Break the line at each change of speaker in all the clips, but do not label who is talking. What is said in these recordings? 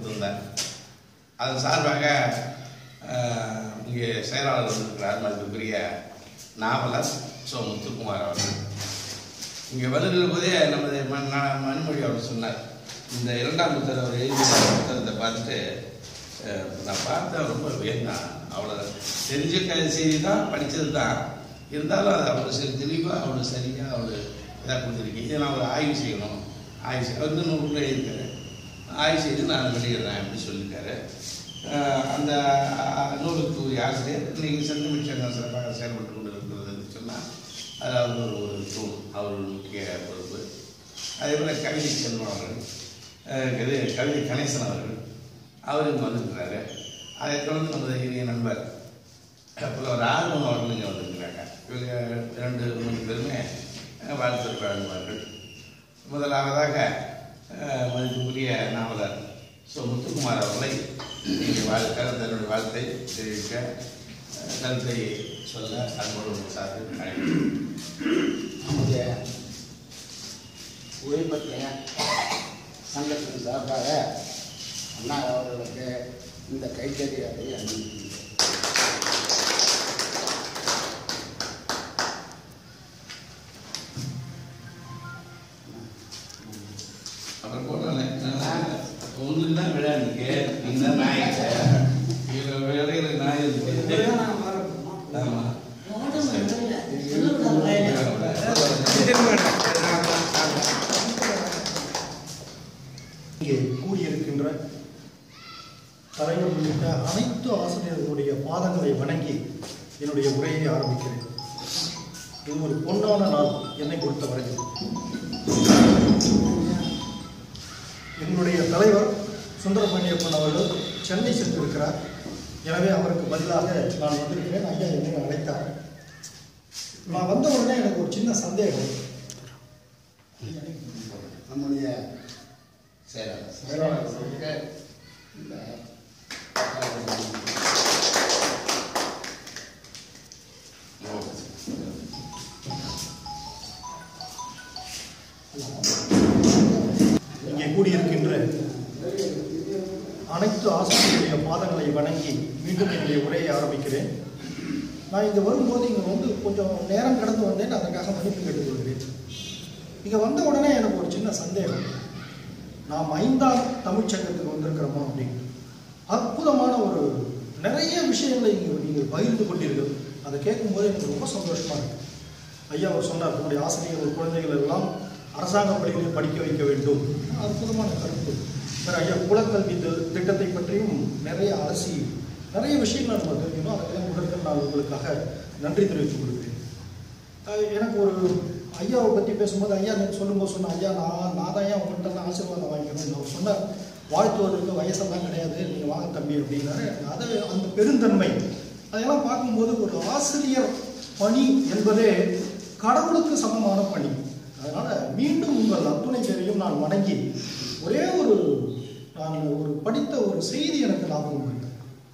கொடுத்திருந்தார் அதன் சார்பாக அஹ், இங்கே செயலாளர் இருக்கிறார் மதிப்புக்குரிய நாவலர் சோ முத்துக்குமார் அவர்கள் இங்கே வருகிற போதே நமது ம- ந- மணிமொழி அவர் சொன்னார் இந்த இரண்டாம் புத்தர் அவர் எழுதிய புத்தகத்தை பார்த்துட்டு அஹ், நான் பார்த்தேன் ரொம்ப வியந்தான் அவ்வளோ தெரிஞ்ச க செய்தி தான் படித்தது தான் இருந்தாலும் அது அவ்வளோ சரி தெளிவாக அவ்வளோ சரியாக அவ்வளோ இதாக கொடுத்துருக்கீங்க இதை நான் ஒரு ஆய்வு செய்யணும் ஆய்வு செய்ய வந்து நூறு எழுதியிருக்காரு ஆய்வு செய்து நான் வெளியிடுறேன் அப்படின்னு சொல்லியிருக்காரு அஹ், அந்த அஹ், நூலுக்கு உரிய ஆசிரியர் இன்னைக்கு செந்தமிழ் சங்கம் சிறப்பாக செயல்பட்டு கொண்டு இருக்கிறது சொன்னால் அது அவர் ஒரு ஒரு தூண் அவர் ஒரு முக்கிய பொறுப்பு அதே போல் கவிதை செல்வம் அவர்கள் அஹ், இது கவிதை கணேசன் அவர்கள் அவர் இங்கே வந்திருக்கிறாரு அதை தொடர்ந்து நமது இனிய நண்பர் புலவர் ஆர்வம் அவர்கள் இங்கே வந்திருக்கிறாங்க இவங்க இரண்டு மூணு பேருமே அஹ், வாழ்த்து வழங்குவார்கள் முதலாவதாக அஹ், மதிப்புக்குரிய நாவலர் ஸோ முத்துக்குமார் அவர்களை இங்கே வாழ் கருத்து தன்னுடைய வாழ்த்தை தெரிவிக்க அஹ், கருத்தை சொல்ல அன்போடு சார்பில் அழைக்கிறேன்
நம்முடைய ஓய்வத்திய சங்கத்தின் சார்பாக அண்ணா அவர்களுக்கு இந்த கைத்தறியாதை அனுப்பிக்கிறேன்
அப்புறம் போனாலே உங்களுக்கு தான் விழா இருக்கு நீங்க தான் நாய் இவங்க வேலையில நாய் இருக்கு ஆமா
இங்கே கூடியிருக்கின்ற தலைவர் உள்ளிட்ட அனைத்து ஆசிரியர்களுடைய பாதங்களை வணங்கி என்னுடைய உரையை ஆரம்பிக்கிறேன் இது ஒரு பொன்னான நாள் என்னை பொறுத்தவரையில் எங்களுடைய தலைவர் சுந்தரபாண்டியப்பன் அவர்கள் சென்னை சென்றிருக்கிறார் எனவே அவருக்கு பதிலாக நான் வந்திருக்கிறேன் ஐயா என்னை அழைத்தார் நான் வந்த உடனே எனக்கு ஒரு சின்ன சந்தேகம்
நம்முடைய செயலாளர் செயலாளர்களுக்கு இந்த
இங்கே கூடியிருக்கின்ற அனைத்து ஆசிரியருடைய பாதங்களை வணங்கி மீண்டும் என்னுடைய உரையை ஆரம்பிக்கிறேன் நான் இங்கே வரும்போது இங்கே வந்து கொஞ்சம் நேரம் கடந்து வந்தேன் அதற்காக மன்னிப்பு கேட்டுக்கொள்கிறேன் இங்கே வந்த உடனே எனக்கு ஒரு சின்ன சந்தேகம் நாம் ஐந்தாம் தமிழ்ச்சங்கத்துக்கு வந்திருக்கிறோமா அப்படின்னு அற்புதமான ஒரு நிறைய விஷயங்களை இங்கே நீங்கள் பகிர்ந்து கொண்டீர்கள் அதை கேட்கும்போது எனக்கு ரொம்ப சந்தோஷமா இருக்கு ஐயா அவர் சொன்னார் நம்முடைய ஆசிரியர்கள் குழந்தைகள் எல்லாம் அரசாங்க பள்ளிகளில் படிக்க வைக்க வேண்டும் அற்புதமான கருத்து சார் ஐயா குலக்கல்வி தி- திட்டத்தை பற்றியும் நிறைய அலசி நிறைய விஷயங்கள் நம்ம தெரிஞ்சுக்கணும் அதெல்லாம் முதற்கண் நான் உங்களுக்காக நன்றி தெரிவித்துக் கொள்கிறேன் அஹ் எனக்கு ஒரு ஐயாவை பற்றி பேசும்போது ஐயா நீங்கள் சொல்லும்போது சொன்ன ஐயா நான் நான் தான் ஏன் உங்கள்கிட்ட தான் ஆசீர்வாதம் வாங்கிக்கணும் அவர் சொன்னார் வாழ்த்துவதற்கு வயசெல்லாம் கிடையாது நீங்கள் வாங்க தம்பி அப்படின்னாரு அது அந்த பெருந்தன்மை அதெல்லாம் பார்க்கும்போது ஒரு ஆசிரியர் பணி என்பதே கடவுளுக்கு சமமான பணி அதனால மீண்டும் உங்கள் அத்துணை பேரையும் நான் வணங்கி ஒரே ஒரு நான் ஒரு படித்த ஒரு செய்தி எனக்கு ஞாபகம் இருக்கு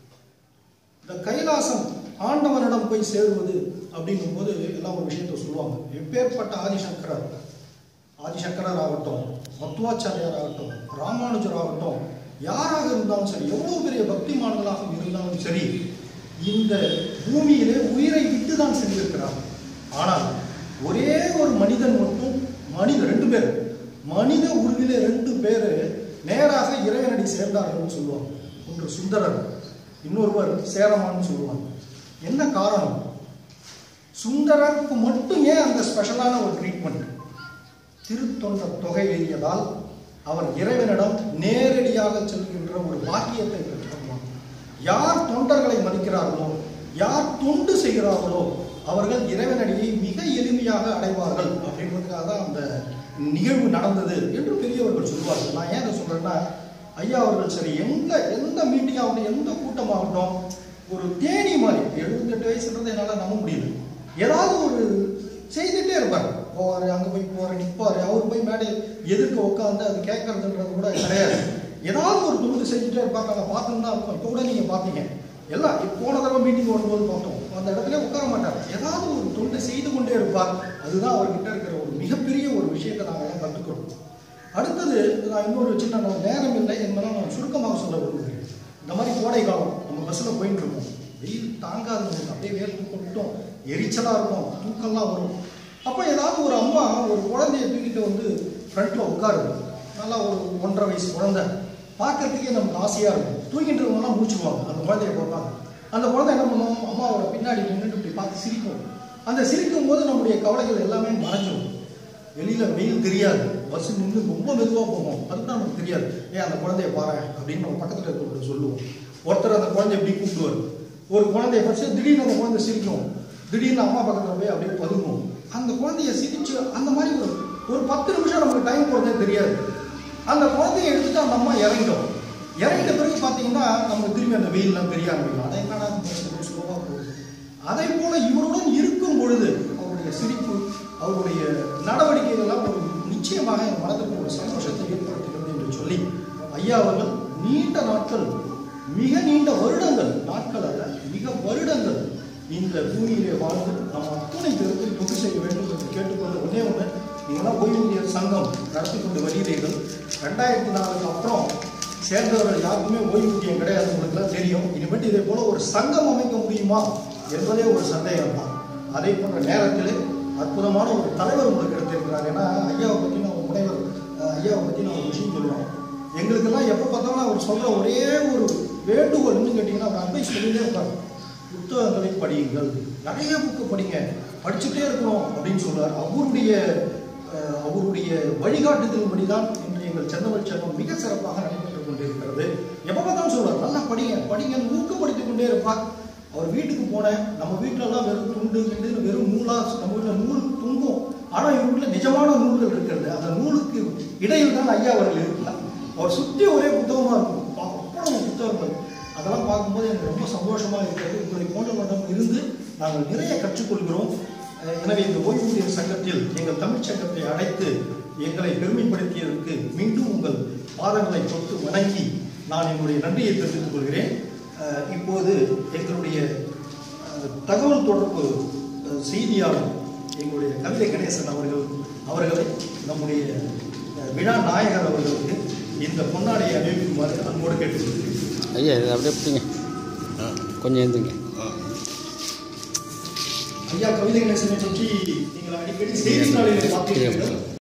இந்த கைலாசம் ஆண்டவனிடம் போய் சேருவது அப்படிங்கும்போது எல்லாம் ஒரு விஷயத்த சொல்லுவாங்க எப்பேற்பட்ட ஆதிசங்கரர் ஆதிசங்கரர் ஆகட்டும் மத்துவாச்சாரியார் ஆகட்டும் ராமானுஜர் ஆகட்டும் யாராக இருந்தாலும் சரி எவ்வளவு பெரிய பக்திமான்களாக இருந்தாலும் சரி இந்த பூமியிலே உயிரை விட்டு தான் சென்றிருக்கிறார் ஆனால் ஒரே ஒரு மனிதன் மட்டும் மனித ரெண்டு பேர் மனித உருவிலே ரெண்டு பேர் நேராக இறைவனடி சேர்ந்தார்கள்னு சொல்லுவாங்க ஒன்று சுந்தரர் இன்னொருவர் சேரமான்னு சொல்லுவாங்க என்ன காரணம் சுந்தரருக்கு மட்டும் ஏன் அந்த ஸ்பெஷலான ஒரு ட்ரீட்மெண்ட் திருத்தொண்ட தொகை எழுதியதால் அவர் இறைவனிடம் நேரடியாக செல்கின்ற ஒரு பாக்கியத்தை பெற்றுக்கொள்வார் யார் தொண்டர்களை மதிக்கிறார்களோ யார் தொண்டு செய்கிறார்களோ அவர்கள் இறைவனடியை மிக எளிமையாக அடைவார்கள் அப்படின்றதுக்காக தான் அந்த நிகழ்வு நடந்தது என்று பெரியவர்கள் சொல்வார்கள் நான் ஏன் அதை சொல்றேன்னா ஐயா அவர்கள் சரி எந்த எந்த மீட்டிங் ஆகட்டும் எந்த கூட்டமாகட்டும் ஒரு தேனி மாதிரி எழுபத்தெட்டு வயசுன்றது என்னால் நம்ப முடியல ஏதாவது ஒரு செய்துட்டே இருப்பார் போவார் அங்கே போய் போவார் நிற்பார் அவர் போய் மேடை எதிர்க்க உட்காந்து அது கேட்கறதுன்றது கூட கிடையாது ஏதாவது ஒரு தொண்டு செஞ்சுட்டே இருப்பாங்க நாங்கள் பார்த்துன்னு தான் இருக்கோம் இப்போ கூட நீங்கள் பார்த்தீங்க எல்லாம் இப்ப போன தடவை மீட்டிங் வரும்போது பார்த்தோம் அந்த இடத்துல உட்கார மாட்டார் ஏதாவது ஒரு தொண்டு செய்து கொண்டே இருப்பார் அதுதான் அவர்கிட்ட இருக்கிற ஒரு மிகப்பெரிய ஒரு விஷயத்தை நாங்கள் எல்லாம் கற்றுக்கிறோம் அடுத்தது நான் இன்னொரு சின்ன நான் நேரம் இல்லை என்பதை நான் சுருக்கமாக மாதம் போயிட்டு இருக்கும் வெயில் தாங்காது நமக்கு அப்படியே வேர்த்து கொட்டும் எரிச்சலாக இருக்கும் தூக்கம்லாம் வரும் அப்போ ஏதாவது ஒரு அம்மா ஒரு குழந்தைய தூக்கிட்டு வந்து ஃப்ரண்ட்டில் உட்காருது நல்லா ஒரு ஒன்றரை வயசு குழந்தை பார்க்கறதுக்கே நமக்கு ஆசையாக இருக்கும் தூங்கிட்டு இருக்கவங்கலாம் மூச்சுவாங்க அந்த குழந்தைய பார்ப்பாங்க அந்த குழந்தை என்ன பண்ணும் அம்மாவோட பின்னாடி நின்றுட்டு இப்படி பார்த்து சிரிக்கும் அந்த சிரிக்கும் போது நம்முடைய கவலைகள் எல்லாமே மறைஞ்சிடும் வெளியில வெயில் தெரியாது பஸ் நின்று ரொம்ப மெதுவாக போகும் அதுதான் நமக்கு தெரியாது ஏன் அந்த குழந்தைய பாரு அப்படின்னு நம்ம பக்கத்தில் இருக்கிறவங்க சொல்லுவோம் ஒருத்தர் அந்த குழந்தைய எப்படி கூப்பிடுவார் ஒரு குழந்தைய படிச்சு திடீர்னு அந்த குழந்தை சிரிக்கும் திடீர்னு அம்மா பக்கத்தில் போய் அப்படியே பதுங்கும் அந்த குழந்தைய சிரிச்சு அந்த மாதிரி ஒரு ஒரு பத்து நிமிஷம் நமக்கு டைம் போகிறதே தெரியாது அந்த குழந்தைய எடுத்துட்டு அந்த அம்மா இறங்கிடும் இறங்கிட்ட பிறகு பார்த்தீங்கன்னா நமக்கு திரும்பி அந்த வெயில்லாம் தெரிய ஆரம்பிக்கும் அதை என்னடா ஸ்லோவாக போகுது அதே போல இவருடன் இருக்கும் பொழுது அவருடைய சிரிப்பு அவருடைய நடவடிக்கைகள்லாம் ஒரு நிச்சயமாக என் மனதிற்கு ஒரு சந்தோஷத்தை ஏற்படுத்துகிறது என்று சொல்லி ஐயா அவர்கள் நீண்ட நாட்கள் மிக நீண்ட வருடங்கள் நாட்கள் அல்ல மிக வருடங்கள் இந்த பூமியிலே வாழ்ந்து நாம் அத்துணை பேருக்கு தொண்டு செய்ய வேண்டும் என்று கேட்டுக்கொண்டு ஒன்றே ஒன்று நீங்களாம் ஓய்வூதியர் சங்கம் நடத்தி கொண்டு வருகிறீர்கள் ரெண்டாயிரத்தி நாலுக்கு அப்புறம் சேர்ந்தவர்கள் யாருக்குமே ஓய்வூதியம் கிடையாது உங்களுக்குலாம் தெரியும் இனிமேட்டு இதே போல ஒரு சங்கம் அமைக்க முடியுமா என்பதே ஒரு சந்தேகம் தான் அதே போன்ற நேரத்தில் அற்புதமான ஒரு தலைவர் உங்களுக்கு கிடைத்திருக்கிறார் ஏன்னா ஐயாவை பற்றி நான் ஒரு முனைவர் அஹ், ஐயாவை பற்றி நான் ஒரு விஷயம் சொல்லுவேன் எங்களுக்கெல்லாம் எப்போ பார்த்தாலும் அவர் சொல்கிற ஒரே ஒரு வேண்டுகோள் என்னன்னு கேட்டிங்கன்னா அவர் அட்வைஸ் சொல்லிட்டே இருப்பார் புத்தகங்களை படியுங்கள் நிறைய புக்கு படிங்க படிச்சுட்டே இருக்கணும் அப்படின்னு சொல்றார் அவருடைய அஹ், அவருடைய வழிகாட்டுதலின்படி தான் இன்று எங்கள் செந்தமிழ் சங்கம் மிக சிறப்பாக நடைபெற்றுக் கொண்டிருக்கிறது எப்போ பார்த்தாலும் சொல்றார் நல்லா படிங்க படிங்க ஊக்கப்படுத்திக் கொண்டே இருப்பார் அவர் வீட்டுக்கு போனேன் நம்ம வீட்டிலலாம் வெறும் துண்டு கிண்டு வெறும் நூலா நம்ம வீட்டில் நூல் துங்கும் ஆனால் இவங்க வீட்டில் நிஜமான நூல்கள் இருக்கிறது அந்த நூலுக்கு இடையில் தான் ஐயா அவர்கள் இருக்கிறார் அவர் சுற்றி ஒரே புத்தகமாக இருக்கும் பா- அவ்வளவு புத்தகங்கள் அதெல்லாம் பார்க்கும்போது எனக்கு ரொம்ப சந்தோஷமாக இருக்கிறது உங்களை போன்றவரிடம் இருந்து நாங்கள் நிறைய கற்றுக்கொள்கிறோம் அஹ் எனவே இந்த ஓய்வூதியர் சங்கத்தில் எங்கள் தமிழ்ச் சங்கத்தை அழைத்து எங்களை பெருமைப்படுத்தியதற்கு மீண்டும் உங்கள் பாதங்களை தொட்டு வணங்கி நான் என்னுடைய நன்றியை தெரிவித்துக் கொள்கிறேன் அஹ் இப்போது எங்களுடைய அஹ், தகவல் தொடர்பு அஹ், செய்தியாளர் எங்களுடைய கவிதை கணேசன் அவர்கள் அவர்களை நம்முடைய அஹ், விழா நாயகர் அவர்களுக்கு இந்த பொன்னாடையை அணிவிக்குமாறு அன்போடு கேட்டுக்கொள்கிறேன்
ஐயா இது அப்படியே பிடிங்க கொஞ்சம் எழுந்துங்க
ஐயா கவிதை கணேசனை பற்றி நீங்கள் அடிக்கடி செய்தித்தாளில் பார்த்திருப்பீர்கள்